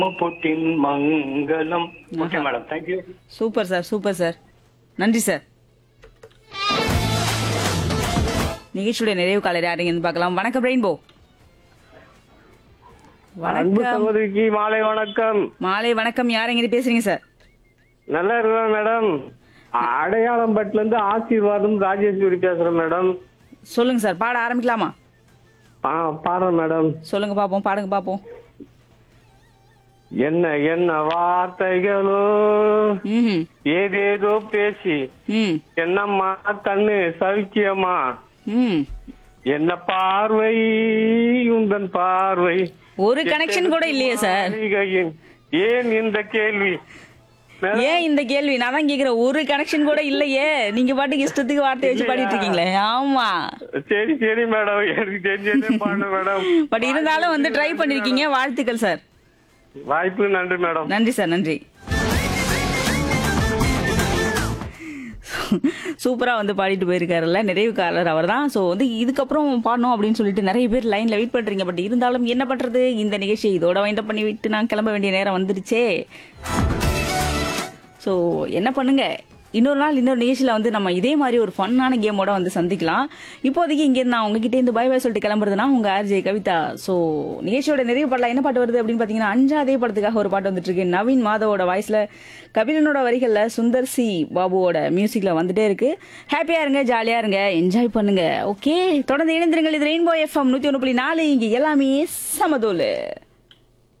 Putin மங்களம் okay madam thank you super sir super sir நன்றி sir நிகழ்ச்சியுடைய நிறைவு காலையில் யாருங்கன்னு பார்க்கலாம் வணக்கம் ரெயின்போ அன்பு வணக்கம் சகோதரிக்கு மாலை வணக்கம் மாலை வணக்கம் யாருங்க பேசுறீங்க சார் நல்லா இருக்கிறேன் மேடம் அடையாளம் பட்டுல இருந்து ஆசீர்வாதம் ராஜேஸ்வரி பேசுறேன் மேடம் சொல்லுங்க சார் பாட ஆரம்பிக்கலாமா ஆ பாடுறேன் மேடம் சொல்லுங்க பாப்போம் பாடுங்க பாப்போம் என்ன என்ன வார்த்தைகளோ ம் ஏதேதோ பேசி ம் என்னம்மா கண்ணு சவிக்கியம்மா ம் என்ன பார்வை உந்தன் பார்வை ஒரு கனெக்ஷன் கூட இல்லையே சார் மாளிகையின் ஏன் இந்த கேள்வி மேடம், ஏன் இந்த கேள்வி நான் தான் கேக்குறேன் ஒரு கனெக்ஷன் கூட இல்லையே நீங்க பாட்டுக்கு இஷ்டத்துக்கு வார்த்தை வச்சு பாடிட்டு இருக்கீங்களே ஆமா சரி சரி மேடம் எனக்கு தெரிஞ்சதே பாடு மேடம் பட் இருந்தாலும் வந்து ட்ரை பண்ணிருக்கீங்க வாழ்த்துக்கள் சார் வாய்ப்பு நன்றி மேடம் நன்றி சார் நன்றி சூப்பரா வந்து பாடிட்டு போயிருக்காருல்ல நிறைவுக்காரர் அவர் தான் ஸோ வந்து இதுக்கப்புறம் பாடணும் அப்படின்னு சொல்லிட்டு நிறைய பேர் லைன்ல வெயிட் பண்றீங்க பட் இருந்தாலும் என்ன பண்றது இந்த நிகழ்ச்சியை இதோட வைண்ட் பண்ணி விட்டு நான் கிளம்ப வேண்டிய நேரம் வந்துருச்சே ஸோ என்ன பண்ணுங்க இன்னொரு நாள் இன்னொரு நிகழ்ச்சியில் வந்து நம்ம இதே மாதிரி ஒரு ஃபன்னான கேமோட வந்து சந்திக்கலாம் இப்போதைக்கு இங்கேருந்து நான் உங்ககிட்ட இருந்து பை பை சொல்லிட்டு கிளம்புறதுனா உங்க ஆர்ஜே கவிதா ஸோ நிகழ்ச்சியோட நிறைவு பாடலாம் என்ன பாட்டு வருது அப்படின்னு பார்த்தீங்கன்னா அஞ்சாதே படத்துக்காக ஒரு பாட்டு வந்துட்டு இருக்கு நவீன் மாதவோட வாய்ஸ்ல கபிலனோட வரிகள்ல சுந்தர் சி பாபுவோட மியூசிக்ல வந்துட்டே இருக்கு ஹாப்பியா இருங்க ஜாலியா இருங்க என்ஜாய் பண்ணுங்க ஓகே தொடர்ந்து இணைந்திருங்கள் இது ரெயின்போ எஃப்எம் நூத்தி ஒன்று புள்ளி நாலு இங்க எல்லாமே சமதோலு